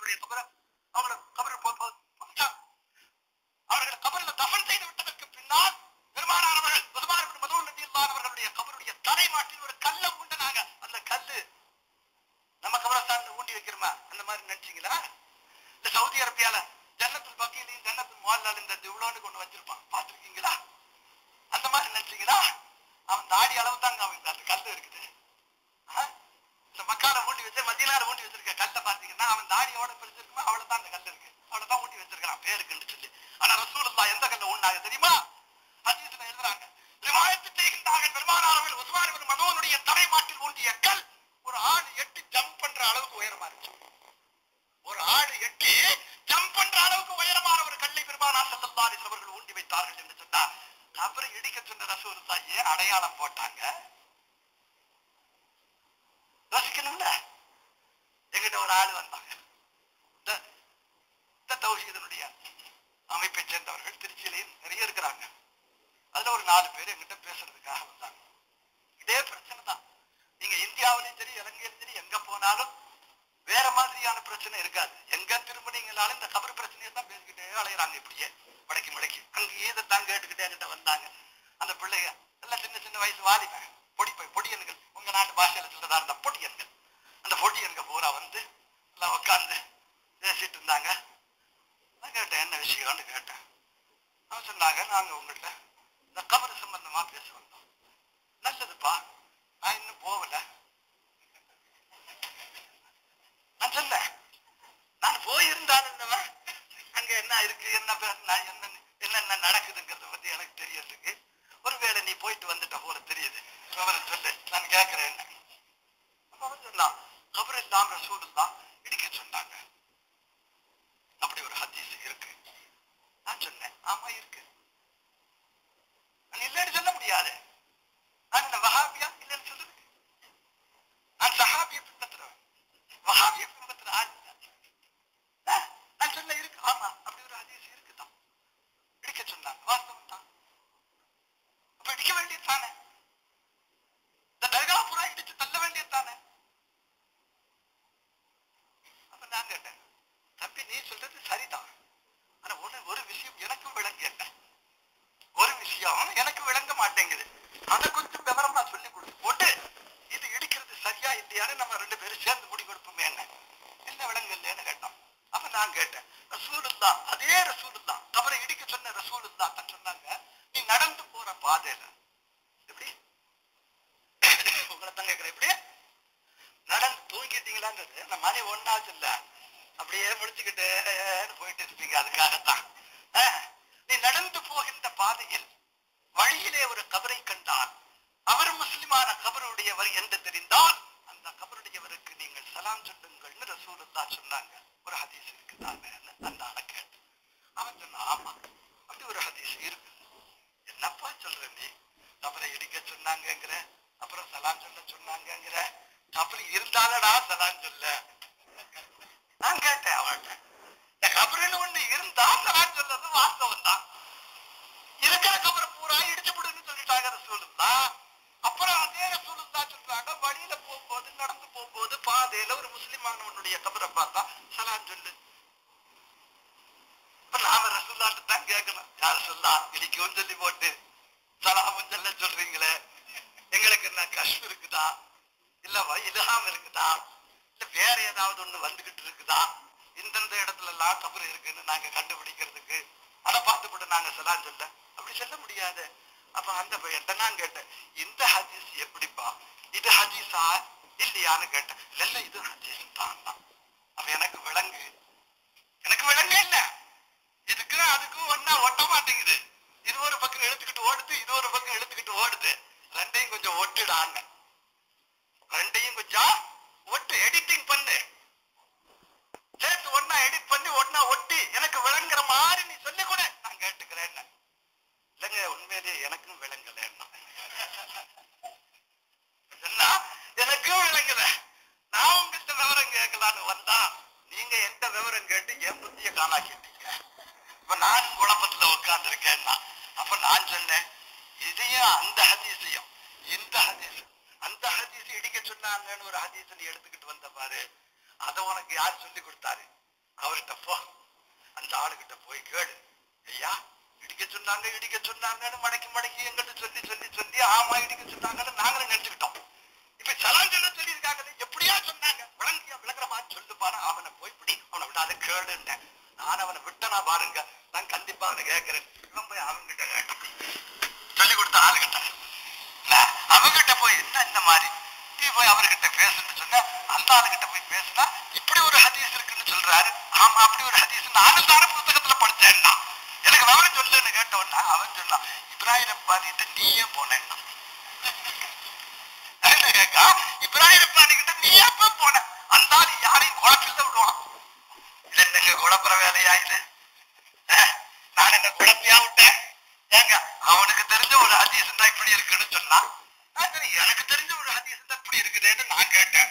அவர்களுடைய கபரை அவங்கள கபரை போ- போ- போட்டாங்க. அவர்களை கபரில் தஃபன் செய்து விட்டதற்கு பின்னால் பெருமானார் அவர்கள் பெருமானார் இப்னு மதூன் ரலியல்லாஹு அவர்களுடைய கபருடைய தலைமாட்டில் ஒரு கல்லை உண்டனாங்க அந்த கல்லு நம்ம கபரஸ்தான்ல ஊண்டி வைக்கிறோமா அந்த மாதிரி நினைச்சீங்களா இந்த சவுதி அரேபியால ஜன்னத்துல் பக்கீலையும் ஜன்னத்துல் முஹல்லால இந்த இவ்வளோன்னு கொண்டு வச்சிருப்பான் பார்த்திருக்கீங்களா அந்த மாதிரி நினைச்சீங்களா அவன் தாடி அளவு தாங்க அவன் அந்த கல்லு இருக்குது ஆ? இந்த மக்கால ஊண்டி வச்சு மதியனால ஊண்டி வச்சிருக்க கல்லை பாத்தீங்கன்னா அவன் தாடியோட பெருசு இருக்குமா அவ்வளவு தான் அந்த கல் இருக்கு அவ்வளவு தான் ஊண்டி வச்சிருக்கான் பேருக்குன்னு சொல்லி ஆனா ரசூலுல்லாஹ் எந்த கல்ல ஊண்டாங்க தெரியுமா ஹதீஸ்ல எழுதுறாங்க ரிவாயத்து செய்கின்றார்கள் பெருமானார்கள் உஸ்மான் இப்னு மதூனுடைய தலைமாட்டில் ஊண்டிய கல் ஒரு ஆடு எட்டு ஜம்ப் பண்ற அளவுக்கு உயரமா இருந்துச்சு ஒரு ஆடு எட்டி ஜம்ப் பண்ற அளவுக்கு உயரமான ஒரு கல்லை பெருமானார் ஸல்லல்லாஹு அலைஹி வஸல்லம் அவர்கள் ஊண்டி வைத்தார்கள் என்று சொன்னார் அப்புறம் இடிக்க சொன்ன ரசூலுல்லாஹ் ஏன் அடையாளம் போட்டாங்க யோசிக்கணும்ல எங்கிட்ட ஒரு ஆள் வந்தாங்க இந்த இந்த தௌஹீதனுடைய அமைப்பை சேர்ந்தவர்கள் திருச்சியிலையும் நிறைய இருக்கிறாங்க அதுல ஒரு நாலு பேர் எங்கிட்ட பேசுறதுக்காக வந்தாங்க இதே பிரச்சனை தான் நீங்க இந்தியாவிலையும் சரி இலங்கையிலும் சரி எங்க போனாலும் வேற மாதிரியான பிரச்சனை இருக்காது எங்க திரும்பினீங்களாலும் இந்த கபர் பிரச்சனையை தான் பேசிக்கிட்டே அலையிறாங்க இப்படியே மடக்கி மடக்கி அங்கேயே இதை தான் கேட்டுக்கிட்டே என்கிட்ட வந்தாங்க அந்த பிள்ளைங்க எல்லாம் சின்ன சின்ன வயசு வாலிபன் பொடி பை பொடியன்கள் உங்க நாட்டு பாஷையில சொல்றதா இருந்தா பொடியன்கள் அந்த பொடியன்கள் பூரா வந்து எல்லாம் உட்காந்து பேசிட்டு இருந்தாங்க நான் கேட்டேன் என்ன விஷயம்னு கேட்டேன் அவன் சொன்னாங்க நாங்க உங்கள்ட்ட இந்த கபர் சம்பந்தமா பேச வந்தோம் நல்லதுப்பா நான் இன்னும் போகல நான் சொன்னேன் நான் போயிருந்தாலும் என்னவா, அங்க என்ன இருக்கு என்ன பே- நான் என்ன என்னென்ன நடக்குதுங்கிறத பத்தி எனக்கு தெரியறதுக்கு ஒருவேளை நீ போயிட்டு வந்துட்ட போல தெரியுது விவரம் சொல்லு நான் கேட்கிறேன் என்ன அப்ப அவன் சொன்னான் கபர் இல்லாம் ரசூலுல்லாம் இடிக்க சொன்னாங்க அப்படி ஒரு ஹதீஸ் இருக்கு நான் சொன்னேன் ஆமா இருக்கு நான் இல்லைன்னு சொல்ல முடியாது நான் என்ன வஹாபியா இல்லைன்னு சொல்லுது நான் சஹாபிய பின்பற்றுறேன் வஹாபிய பின்பற்றுற ஆள் இல்ல. ஆ, நான் சொன்ன இருக்கு ஆமா அப்படி ஒரு ஹதீஸ் இருக்குதான் இடிக்க சொன்னாங்க வாஸ்தவம் தான் அப்ப இடிக்க வேண்டியது தானே இந்த தர்கா புறா இடிச்சு தள்ள வேண்டியது தானே அப்ப நான் கேட்டேன் தம்பி நீ சொல்றது சரிதான் ஆனா ஒரு ஒரு விஷயம் எனக்கு விளங்கல ஒரு விஷயம் எனக்கு விளங்க மாட்டேங்குது அதை கொஞ்சம் விவரமா சொல்லி கொடு போட்டு இது இடிக்கிறது சரியா இல்லையான்னு நம்ம ரெண்டு பேரும் சேர்ந்து முடிவு எடுப்போமே என்ன என்ன விளங்கலன்னு கேட்டோம் அப்ப நான் கேட்டேன் ரசூலுல்லா அதே ரசூலுல்லா கபரை இடிக்க சொன்ன ரசூலுல்லா தான் சொன்னாங்க நீ நடந்து போற பாதையில எப்படி உங்களை தான் கேட்கிறேன் எப்படி நடந்து தூங்கிட்டீங்களாங்கிறது நம்ம மணி ஒன்னாச்சு இல்ல அப்படியே முடிச்சுக்கிட்டு போயிட்டு இருப்பீங்க அதுக்காகத்தான் அஹ், நீ நடந்து போகின்ற பாதையில் வழியிலே ஒரு கபரை கண்டால் அவர் முஸ்லிமான கபருடையவர் என்று தெரிந்தால் அந்த கபருடையவருக்கு நீங்கள் சலாம் சொல்லுங்கள்னு ரசூலுல்லா சொன்னாங்க ஒரு ஹதீஸ் இருக்குதாங்க அந்த ஆளை கேட்டு அவன் சொன்னான் ஆமா அப்படி ஒரு ஹதீஸ் இருக்கு என்னப்பா சொல்ற நீ கபரை இடிக்க சொன்னாங்கங்கிற அப்புறம் சலாம் சொல்ல சொன்னாங்கங்கிற கபர் இருந்தாலடா சலாம் சொல்ல நான் கேட்டேன் அவன்கிட்ட இந்த கபருன்னு ஒண்ணு இருந்தா சலாம் சொல்றது வாஸ்தவம் தான் இருக்கிற கபரை பூரா இடிச்சு விடுன்னு சொல்லிட்டாங்க ரசூலுல்லா அப்புறம் அதே ரசூலுல்லா சொல்றாங்க வழியில போகும்போது நடந்து போகும்போது பாதையில ஒரு முஸ்லிமானவனுடைய கபரை பார்த்தா சலாம் சொல்லு இப்ப நாம ரசூல்லாட்டு தான் கேட்கணும் யார் சொல்லா இடிக்கவும் சொல்லி போட்டு சலாமும் சொல்ல சொல்றீங்களே எங்களுக்கு என்ன கஷ்டம் இருக்குதா இல்ல வ- இல்ஹாம் இருக்குதா இல்ல வேற ஏதாவது ஒண்ணு வந்துகிட்டு இருக்குதா இந்தந்த இடத்துல எல்லாம் கபர் இருக்குன்னு நாங்க கண்டுபிடிக்கிறதுக்கு அதை பார்த்துவிட்டு நாங்க சலாம் சொல்ல அப்படி சொல்ல முடியாது அப்ப அந்த பையன்ட்ட நான் கேட்டேன் இந்த ஹதீஸ் எப்படிப்பா இது ஹதீஸா இல்லையான்னு கேட்டேன் இல்ல இல்ல இது ஹதீஸ் தான் அப்ப எனக்கு விளங்கு எனக்கு விளங்க இல்ல இதுக்கு அதுக்கும் ஒன்னா ஒட்ட மாட்டேங்குது இது ஒரு பக்கம் இழுத்துக்கிட்டு ஓடுது இது ஒரு பக்கம் இழுத்துக்கிட்டு ஓடுது ரெண்டையும் கொஞ்சம் ஒட்டுடாங்க ரெண்டையும் கொஞ்சம் ஒட்டு எடிட்டிங் பண்ணு சேர்த்து ஒன்னா எடிட் பண்ணி ஒன்னா ஒட்டி எனக்கு விளங்குற மாதிரி நீ சொல்லி கூட நான் கேட்டுக்கிறேன் இல்லைங்க உண்மையிலேயே எனக்கும் விளங்கல என்ன எனக்கும் விளங்கல நான் உங்ககிட்ட விவரம் கேட்கலான்னு வந்தா நீங்க எந்த விவரம் கேட்டு என் புத்திய காணாக்கிட்டீங்க இப்ப நான் குழப்பத்துல உட்கார்ந்துருக்கேன்னா அப்ப நான் சொன்னேன் இதையும் அந்த ஹதீஸையும் இந்த ஹதீஸ் அந்த ஹதீஸ் இடிக்க சொன்னாங்கன்னு ஒரு ஹதீஸ் நீ எடுத்துக்கிட்டு வந்த பாரு அத உனக்கு யார் சொல்லி கொடுத்தாரு அவர்கிட்ட போ அந்த ஆளுகிட்ட போய் கேளு ஐயா இடிக்க சொன்னாங்க இடிக்க சொன்னாங்கன்னு மடக்கி மடக்கி எங்கிட்ட சொல்லி சொல்லி சொல்லி ஆமா இடிக்க சொன்னாங்கன்னு நாங்களும் நினைச்சுக்கிட்டோம் இப்ப சலாம் சொல்ல சொல்லி இருக்காங்களே எப்படியா சொன்னாங்க விளங்கியா விளக்குறமா சொல்லுப்பாரு அவனை போய் பிடி அவனை விடாத கேளுன்னேன் நான் அவனை விட்டனா பாருங்க நான் கண்டிப்பா அவனை கேட்கிறேன் இவன் போய் அவன்கிட்ட கேட்டான் சொல்லி கொடுத்த ஆளுகிட்ட நான் அவங்கிட்ட போய் என்ன இந்த மாதிரி நீ போய் அவர்கிட்ட பேசுன்னு சொன்ன அந்த ஆளுகிட்ட போய் பேசுனா இப்படி ஒரு ஹதீஸ் இருக்குன்னு சொல்றாரு ஆமா அப்படி ஒரு ஹதீஸ் நானும் தானே புத்தகத்துல படிச்சேன்னா எனக்கு விவரம் சொல்லுன்னு கேட்டோன்னா அவன் சொன்னான் இப்ராஹிம் அப்பானிட்ட நீயே போனேன்னா என்ன கேக்கா இப்ராஹிம் அப்பானிக்கிட்ட நீ எப்ப போன அந்த ஆள் யாரையும் குழப்பில் விடுவான் இது என்னங்க குழப்புற வேலையா இது அஹ், நான் என்ன குழப்பியா விட்டேன் ஏங்க அவனுக்கு தெரிஞ்ச ஒரு ஹதீஸ் தான் இப்படி இருக்குன்னு சொன்னான் நான் சரி, எனக்கு தெரிஞ்ச ஒரு ஹதீஸ் தான் இப்படி இருக்குதேன்னு நான் கேட்டேன்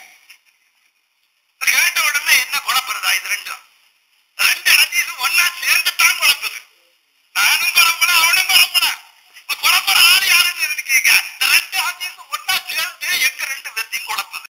கேட்ட உடனே என்ன குழப்புறதா இது ரெண்டும் ரெண்டு ஹதீஸும் ஒன்னா சேர்ந்து தான் குழப்புது